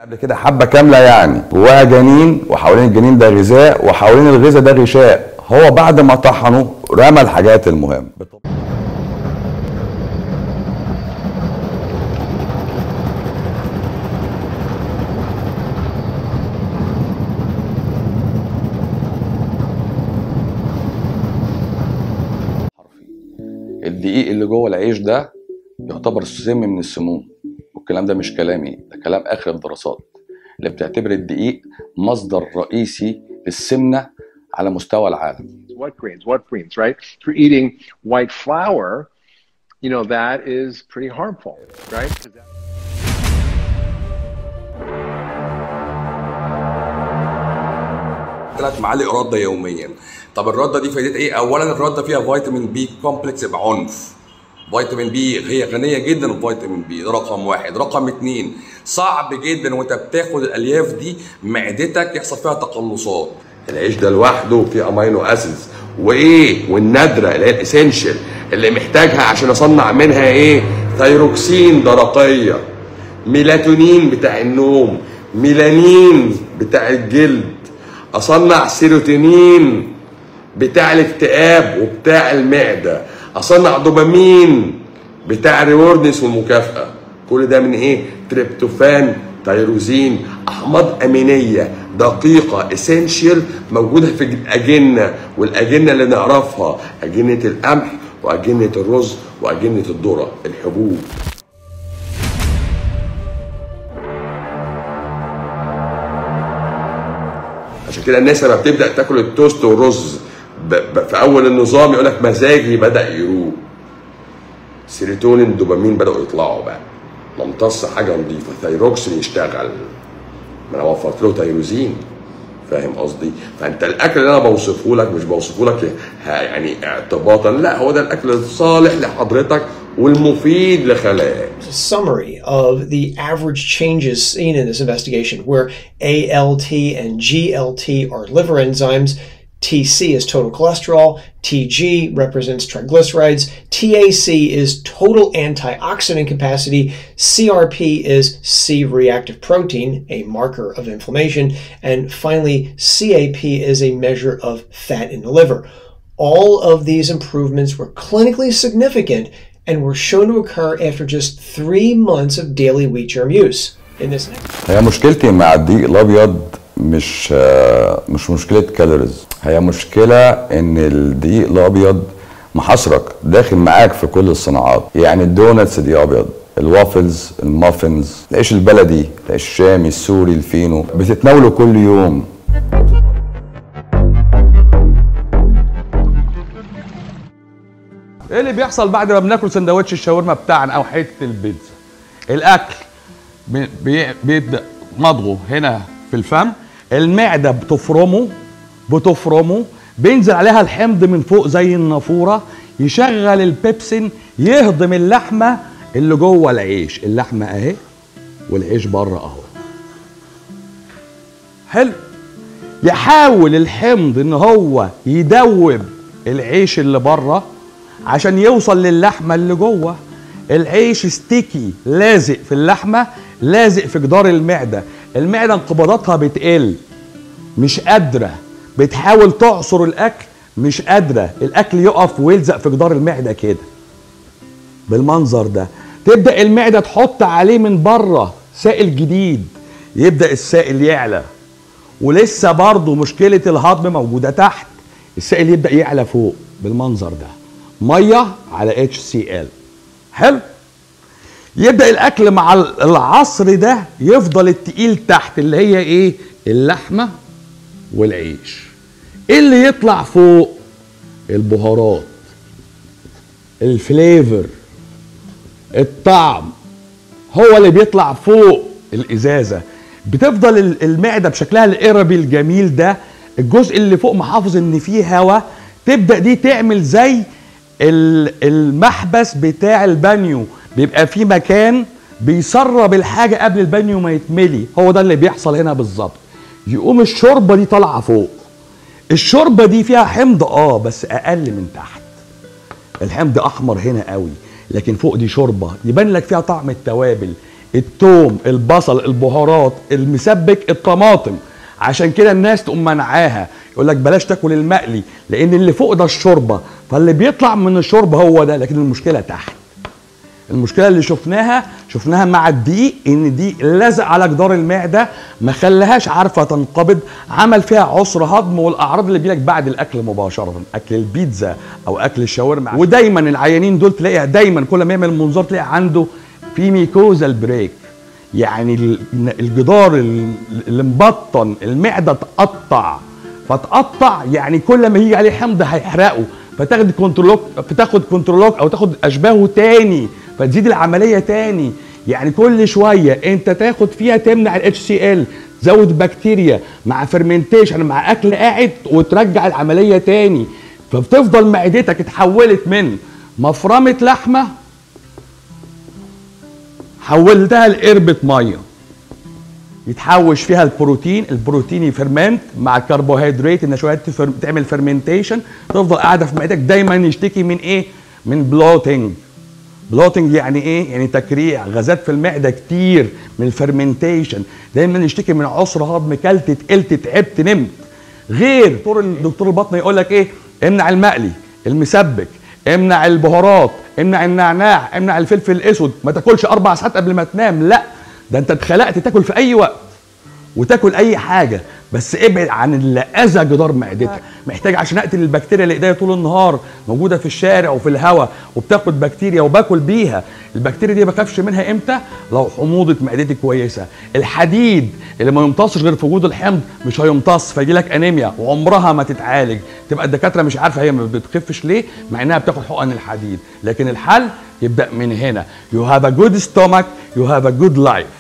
قبل كده حبه كامله يعني جواها جنين وحوالين الجنين ده غذاء وحوالين الغذاء ده غشاء هو بعد ما طحنه رمى الحاجات المهمه الدقيق اللي جوه العيش ده يعتبر سم من السموم والكلام ده مش كلامي ده كلام اخر الدراسات اللي بتعتبر الدقيق مصدر رئيسي للسمنه على مستوى العالم What grains? What greens, right? If you're eating white flour, you know, that is pretty harmful, right? 'Cause that- ثلاث معالق رده يوميا طب الرده دي فايدتها ايه اولا الرده فيها فيتامين بي كومبلكس بعنف فيتامين بي هي غنيه جدا بفيتامين بي ده رقم واحد رقم اتنين صعب جدا وانت بتاخد الالياف دي معدتك يحصل فيها تقلصات العيش ده لوحده فيه امينو اسيدز وايه والنادره اللي هي الاسينشال اللي محتاجها عشان اصنع منها ايه ثيروكسين درقيه ميلاتونين بتاع النوم ميلانين بتاع الجلد اصنع سيروتونين بتاع الاكتئاب وبتاع المعده اصنع دوبامين بتاع الريوردنس والمكافاه كل ده من ايه تريبتوفان تيروزين احماض امينيه دقيقه اسينشال موجوده في الاجنه والاجنه اللي نعرفها اجنه القمح واجنه الرز واجنه الذره الحبوب عشان كده الناس لما بتبدا تاكل التوست والرز ب... ب... في اول النظام يقول لك مزاجي بدا يروق سيروتونين دوبامين بداوا يطلعوا بقى نمتص حاجه نظيفه ثيروكسين يشتغل ما انا وفرت له تيروزين فاهم قصدي فانت الاكل اللي انا بوصفه لك مش بوصفه لك ها- يعني اعتباطا لا هو ده الاكل الصالح لحضرتك والمفيد لخلاياك a summary of the average changes seen in this investigation, where ALT and GLT are liver enzymes, TC is total cholesterol, TG represents triglycerides, TAC is total antioxidant capacity, CRP is C reactive protein, a marker of inflammation, and finally, CAP is a measure of fat in the liver. All of these improvements were clinically significant and were shown to occur after just three months of daily wheat germ use. In this next هي مشكلتي مع الدقيق الابيض مش آه، مش مشكله كالوريز هي مشكله ان الدقيق الابيض محاصرك داخل معاك في كل الصناعات يعني الدونتس دي ابيض الوافلز المافنز العيش البلدي العيش الشامي السوري الفينو بتتناوله كل يوم ايه اللي بيحصل بعد ما بناكل سندوتش الشاورما بتاعنا او حته البيتزا الاكل بي- بي- بيبدا مضغه هنا في الفم المعده بتفرمه بتفرمه بينزل عليها الحمض من فوق زي النافوره يشغل البيبسين يهضم اللحمه اللي جوه العيش اللحمه اهي والعيش بره اهو حلو يحاول الحمض ان هو يدوب العيش اللي بره عشان يوصل للحمه اللي جوه العيش ستيكي لازق في اللحمه لازق في جدار المعده المعده انقباضاتها بتقل مش قادره بتحاول تعصر الاكل مش قادره الاكل يقف ويلزق في جدار المعده كده بالمنظر ده تبدا المعده تحط عليه من بره سائل جديد يبدا السائل يعلى ولسه برضه مشكله الهضم موجوده تحت السائل يبدا يعلى فوق بالمنظر ده ميه على اتش سي ال حلو يبدا الاكل مع العصر ده يفضل التقيل تحت اللي هي ايه اللحمه والعيش ايه اللي يطلع فوق البهارات الفليفر الطعم هو اللي بيطلع فوق الازازه بتفضل ال- المعده بشكلها القربي الجميل ده الجزء اللي فوق محافظ ان فيه هواء تبدا دي تعمل زي ال- المحبس بتاع البانيو بيبقى فيه مكان بيسرب الحاجه قبل البانيو ما يتملي هو ده اللي بيحصل هنا بالظبط يقوم الشوربه دي طالعه فوق الشوربه دي فيها حمض اه بس اقل من تحت الحمض احمر هنا قوي لكن فوق دي شوربه يبان لك فيها طعم التوابل التوم البصل البهارات المسبك الطماطم عشان كده الناس تقوم منعاها يقول لك بلاش تاكل المقلي لان اللي فوق ده الشوربه فاللي بيطلع من الشوربه هو ده لكن المشكله تحت المشكله اللي شفناها شفناها مع الدقيق ان الدقيق لزق على جدار المعده ما خلاهاش عارفه تنقبض عمل فيها عسر هضم والاعراض اللي بيجيلك بعد الاكل مباشره اكل البيتزا او اكل الشاورما ودايما العيانين دول تلاقي دايما كل ما يعمل منظار تلاقي عنده في ميكوزال بريك يعني ال- الجدار ال- اللي مبطن المعده تقطع فتقطع يعني كل ما يجي عليه حمض هيحرقه فتاخد كنترولوك بتاخد كنترولوك او تاخد اشباهه تاني فتزيد العمليه تاني يعني كل شويه انت تاخد فيها تمنع الاتش سي ال تزود بكتيريا مع فرمنتيشن مع اكل قاعد وترجع العمليه تاني فبتفضل معدتك اتحولت من مفرمه لحمه حولتها لقربة ميه يتحوش فيها البروتين البروتين يفرمنت مع الكربوهيدرات النشويات تفر... تعمل فرمنتيشن تفضل قاعده في معدتك دايما يشتكي من ايه من بلوتنج بلوتنج يعني ايه يعني تكريع غازات في المعده كتير من الفرمنتيشن دايما يشتكي من عسر هضم كلت تقلت تعبت نمت غير دكتور الدكتور البطن يقول لك ايه امنع المقلي المسبك امنع البهارات امنع النعناع امنع الفلفل الاسود ما تاكلش اربع ساعات قبل ما تنام لا ده انت اتخلقت تاكل في اي وقت وتاكل اي حاجه بس ابعد عن اللي اذى جدار معدتك محتاج عشان اقتل البكتيريا اللي ايديا طول النهار موجوده في الشارع وفي الهواء وبتاخد بكتيريا وباكل بيها البكتيريا دي ما بخافش منها امتى لو حموضه معدتي كويسه الحديد اللي ما يمتصش غير في وجود الحمض مش هيمتص فيجي لك انيميا وعمرها ما تتعالج تبقى الدكاتره مش عارفه هي ما بتخفش ليه مع انها بتاخد حقن الحديد لكن الحل يبدا من هنا you have a good stomach you have a good life